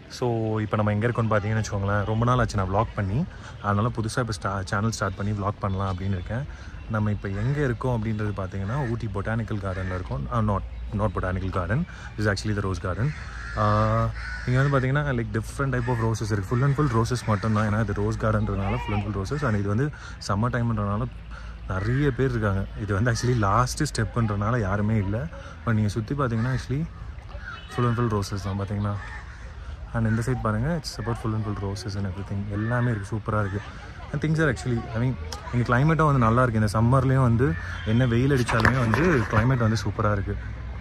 so இப்போ நம்ம எங்கே இருக்கோம்னு பார்த்தீங்கன்னு வச்சுக்கோங்களேன் ரொம்ப நாள் ஆச்சு நான் vlog பண்ணி அதனால் புதுசாக இப்போ ஸ்டா சேனல் ஸ்டார்ட் பண்ணி vlog பண்ணலாம் அப்படின்னு இருக்கேன் நம்ம இப்போ எங்கே இருக்கோம் அப்படின்றது பார்த்தீங்கன்னா ஊட்டி பொட்டானிக்கல் கார்டனில் இருக்கோம் not not botanical garden is actually the rose garden இங்கே வந்து பார்த்தீங்கன்னா like different type of roses இருக்குது ஃபுல் அண்ட் ஃபுல் ரோசஸ் மட்டும் தான் ஏன்னா இது ரோஸ் கார்டன்றதுனால full and full roses and இது வந்து சம்மர் டைம்ன்றனால நிறைய பேர் இருக்காங்க இது வந்து ஆக்சுவலி லாஸ்ட்டு ஸ்டெப்புன்றனால யாருமே இல்லை பட் நீங்கள் சுற்றி பார்த்தீங்கன்னா actually full and full roses தான் பார்த்தீங்கன்னா அண்ட் இந்த சைட் பாருங்கள் it's about full and full roses and everything எல்லாமே இருக்குது சூப்பராக இருக்குது and things are actually I mean இங்கே கிளைமேட்டும் வந்து நல்லா இருக்குது இந்த சம்மர்லேயும் வந்து என்ன வெயில் அடித்தாலுமே வந்து climate வந்து சூப்பராக இருக்குது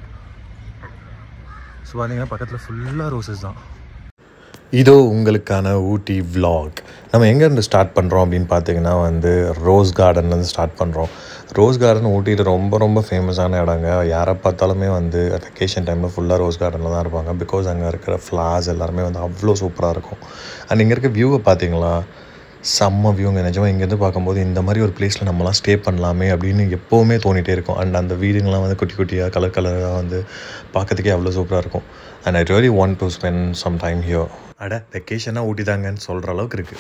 ஸோ பார்த்தீங்கன்னா பக்கத்தில் ஃபுல்லாக ரோசஸ் தான் இதோ உங்களுக்கான ஊட்டி vlog நம்ம எங்கேருந்து ஸ்டார்ட் பண்ணுறோம் அப்படின்னு பார்த்தீங்கன்னா வந்து ரோஸ் கார்டன்லேருந்து ஸ்டார்ட் பண்ணுறோம் ரோஸ் கார்டன் ஊட்டியில் ரொம்ப ரொம்ப ஃபேமஸான இடங்க யாரை பார்த்தாலுமே வந்து வெக்கேஷன் டைமில் ஃபுல்லாக ரோஸ் கார்டனில் தான் இருப்பாங்க பிகாஸ் அங்கே இருக்கிற ஃப்ளார்ஸ் எல்லாருமே வந்து அவ்வளோ சூப்பராக இருக்கும் அண்ட் இங்கே இருக்க வியூவை பார்த்தீங்களா செம்ம வியூங்க நிஜமாக இங்கேருந்து பார்க்கும்போது இந்த மாதிரி ஒரு பிளேஸில் நம்மலாம் ஸ்டே பண்ணலாமே அப்படின்னு எப்போவுமே தோணிகிட்டே இருக்கும் அண்ட் அந்த வீடுங்கள்லாம் வந்து குட்டி குட்டியாக கலர் கலராக வந்து பார்க்கறதுக்கே அவ்வளோ சூப்பராக இருக்கும் and I really want to spend some time here அட வெக்கேஷனாக ஊட்டிதாங்கன்னு சொல்கிற அளவுக்கு இருக்குது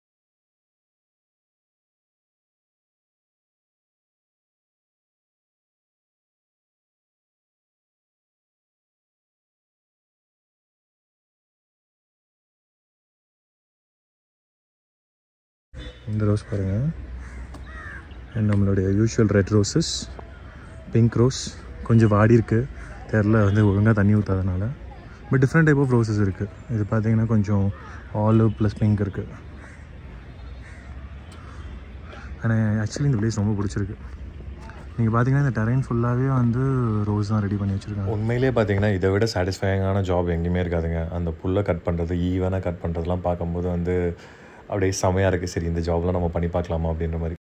இந்த ரோஸ் பாருங்கள் அண்ட் நம்மளுடைய usual red roses pink rose கொஞ்சம் வாடி இருக்கு தெரில வந்து ஒழுங்காக தண்ணி ஊற்றாதனால but different type of roses இருக்குது இது பார்த்தீங்கன்னா கொஞ்சம் ஆலிவ் ப்ளஸ் பிங்க் இருக்குது ஆனால் ஆக்சுவலி இந்த பிளேஸ் ரொம்ப பிடிச்சிருக்கு நீங்கள் பார்த்தீங்கன்னா இந்த டெரைன் ஃபுல்லாகவே வந்து ரோஸ் தான் ரெடி பண்ணி வச்சுருக்காங்க உண்மையிலே பார்த்தீங்கன்னா இதை விட சாட்டிஸ்ஃபைங்கான ஜாப் எங்கேயுமே இருக்காதுங்க அந்த புல்லை கட் பண்ணுறது ஈவனாக கட் பண்ணுறதுலாம் பார்க்கும்போது வந்து அப்படியே செமையாக இருக்குது சரி இந்த ஜாப்லாம் நம்ம பண்ணி பார்க்கலாமா அப்படின்ற மாதிரி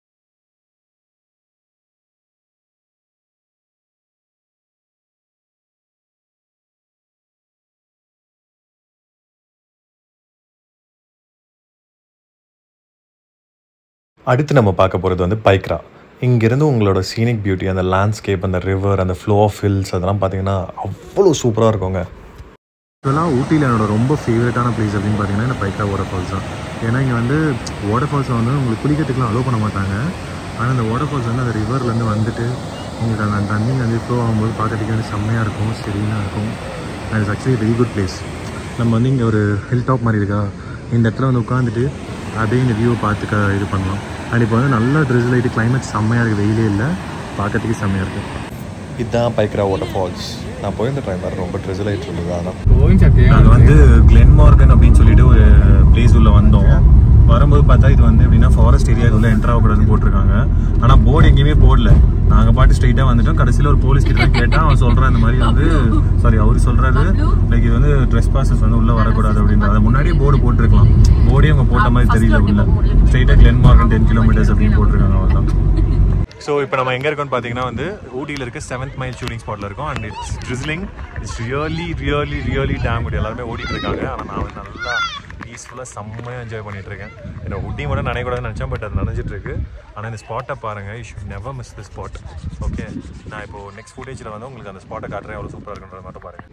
அடுத்து நம்ம பார்க்க போகிறது வந்து பைக்ரா இங்கேருந்து உங்களோட சீனிக் பியூட்டி அந்த லேண்ட்ஸ்கேப் அந்த ரிவர் அந்த ஃப்ளோ ஆஃப் ஹில்ஸ் அதெல்லாம் பார்த்தீங்கன்னா அவ்வளோ சூப்பராக இருக்குங்க இதெல்லாம் ஊட்டியில் என்னோட ரொம்ப ஃபேவரட்டான பிளேஸ் அப்படின்னு பார்த்தீங்கன்னா இந்த பைக்கா வாட்டர் ஃபால்ஸ் தான் ஏன்னா இங்கே வந்து வாட்டர் ஃபால்ஸில் வந்து உங்களுக்கு குளிக்கிறதுக்குலாம் அலோவ் பண்ண மாட்டாங்க ஆனால் இந்த வாட்டர் ஃபால்ஸ் வந்து அந்த ரிவர்லேருந்து வந்துட்டு உங்களுக்கு அந்த தண்ணி வந்து ஃப்ளோ ஆகும்போது பார்க்கறதுக்கு வந்து செம்மையாக இருக்கும் செடியாக இருக்கும் and it's actually very good place நம்ம வந்து இங்கே ஒரு ஹில் டாப் மாதிரி இருக்கா இந்த இடத்துல வந்து உட்காந்துட்டு அப்படியே இந்த வியூவை பார்த்துக்க இது பண்ணலாம் அண்ட் இப்போ வந்து நல்லா ட்ரிஸ் லைட்டு கிளைமேட் செம்மையாக இருக்குது வெயிலே இல்லை பார்க்கறதுக்கு செம்மையாக இருக்குது இதுதான் பைக்ரா வாட்டர் ஃபால்ஸ் நான் போயிருந்த டைம் வேறு ரொம்ப ட்ரெஸில் ஆகிட்டு இருந்தது ஆனால் நாங்கள் வந்து கிளென் மார்கன் அப்படின்னு சொல்லிட்டு ஒரு பிளேஸ் உள்ள வந்தோம் வரும்போது பார்த்தா இது வந்து எப்படின்னா ஃபாரஸ்ட் ஏரியா உள்ள என்டர் ஆகக்கூடாதுன்னு போட்டிருக்காங்க ஆனால் போர்டு எங்கேயுமே போடல நாங்கள் பாட்டு ஸ்ட்ரைட்டாக வந்துட்டோம் கடைசியில் ஒரு போலீஸ் கிட்ட கேட்டால் அவன் சொல்கிறான் இந்த மாதிரி வந்து சாரி அவர் சொல்கிறாரு லைக் இது வந்து ட்ரெஸ் பாசஸ் வந்து உள்ளே வரக்கூடாது அப்படின்றது முன்னாடியே போர்டு போட்டிருக்கலாம் போர்டே அவங்க போட்ட மாதிரி தெரியல உள்ள ஸ்ட்ரைட்டாக கிளென் மார்கன் டென் கிலோமீட்டர்ஸ் அப்படின்னு போட்டிருக்காங்க அவ்வளோதான் ஸோ இப்போ நம்ம எங்கே இருக்கோம்னு பார்த்தீங்கன்னா வந்து ஊட்டியில் இருக்க செவன்த் மைல் ஷூட்டிங் ஸ்பாட்டில் இருக்கோம் and it's drizzling it's really really really damn good எல்லாருமே ஓடிட்டு இருக்காங்க ஆனால் நான் வந்து நல்லா பீஸ்ஃபுல்லாக செம்மையாக என்ஜாய் பண்ணிட்டு இருக்கேன் என்னோட ஊட்டி மட்டும் நினைக்கூடாதுன்னு நினச்சேன் பட் அது நினைச்சிட்டு இருக்கு ஆனால் இந்த ஸ்பாட்டை பாருங்கள் you should never miss the spot okay நான் இப்போ நெக்ஸ்ட் ஃபுட்டேஜில் வந்து உங்களுக்கு அந்த ஸ்பாட்டை காட்டுறேன் எவ்வளோ சூப்பராக இருக்குன்றத மட்டும் பாருங்கள்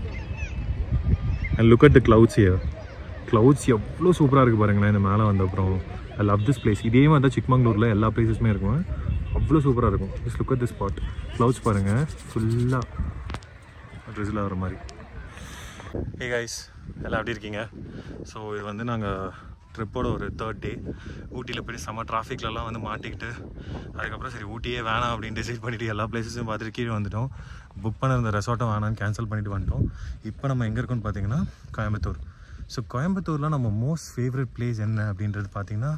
and look at the clouds here clouds எவ்வளோ சூப்பராக இருக்குது பாருங்களேன் இந்த மேலே வந்த அப்புறம் ஐ லவ் திஸ் பிளேஸ் இதே மாதிரி தான் சிக்மங்களூரில் எல்லா பிளேசஸுமே இருக்கும் அவ்வளோ சூப்பராக இருக்கும் just look at the spot clouds பாருங்கள் ஃபுல்லாக ட்ரெஸ்ஸில் வர மாதிரி ஹே கைஸ் எல்லாம் எப்படி இருக்கீங்க ஸோ இது வந்து நாங்கள் ட்ரிப்போட ஒரு தேர்ட் டே ஊட்டியில் போய் செம்ம டிராஃபிக்லலாம் வந்து மாட்டிக்கிட்டு அதுக்கப்புறம் சரி ஊட்டியே வேணாம் அப்படின்னு டிசைட் பண்ணிவிட்டு எல்லா பிளேஸஸும் பார்த்துட்டு கீழே வந்துட்டோம் புக் பண்ண இருந்த ரெசார்ட்டும் வேணாம்னு கேன்சல் பண்ணிட்டு வந்துட்டோம் இப்போ நம்ம எங்கே இருக்கோம்னு பார்த்தீங்கன்னா கோயம்புத்தூர் ஸோ கோயம்புத்தூரில் நம்ம மோஸ்ட் ஃபேவரட் பிளேஸ் என்ன அப்படின்றது பார்த்தீங்கன்னா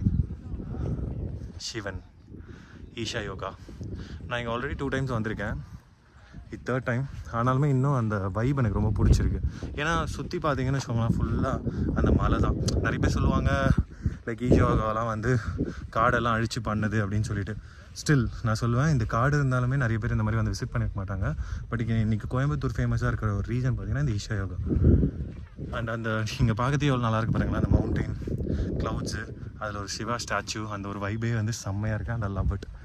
சிவன் ஈஷா யோகா நான் இங்கே ஆல்ரெடி டூ டைம்ஸ் வந்திருக்கேன் இது தேர்ட் டைம் ஆனாலுமே இன்னும் அந்த வைப் எனக்கு ரொம்ப பிடிச்சிருக்கு ஏன்னா சுற்றி பார்த்தீங்கன்னு வச்சுக்கோங்களேன் ஃபுல்லாக அந்த மலை தான் நிறைய பேர் சொல்லுவாங்க லைக் ஈஷாவாலாம் வந்து காடெல்லாம் அழிச்சு பண்ணுது அப்படின்னு சொல்லிட்டு ஸ்டில் நான் சொல்லுவேன் இந்த காடு இருந்தாலுமே நிறைய பேர் இந்த மாதிரி வந்து விசிட் பண்ணிக்க மாட்டாங்க பட் இங்கே இன்றைக்கி கோயம்புத்தூர் ஃபேமஸாக இருக்கிற ஒரு ரீசன் பார்த்தீங்கன்னா இந்த ஈஷா யோகா அண்ட் அந்த நீங்கள் பார்க்கறதே எவ்வளோ நல்லா இருக்கு பாருங்களேன் அந்த மவுண்டெயின் க்ளவுட்ஸு அதில் ஒரு சிவா ஸ்டாச்சு அந்த ஒரு வைபே வந்து செம்மையாக இருக்கு அந்த லவ் இட்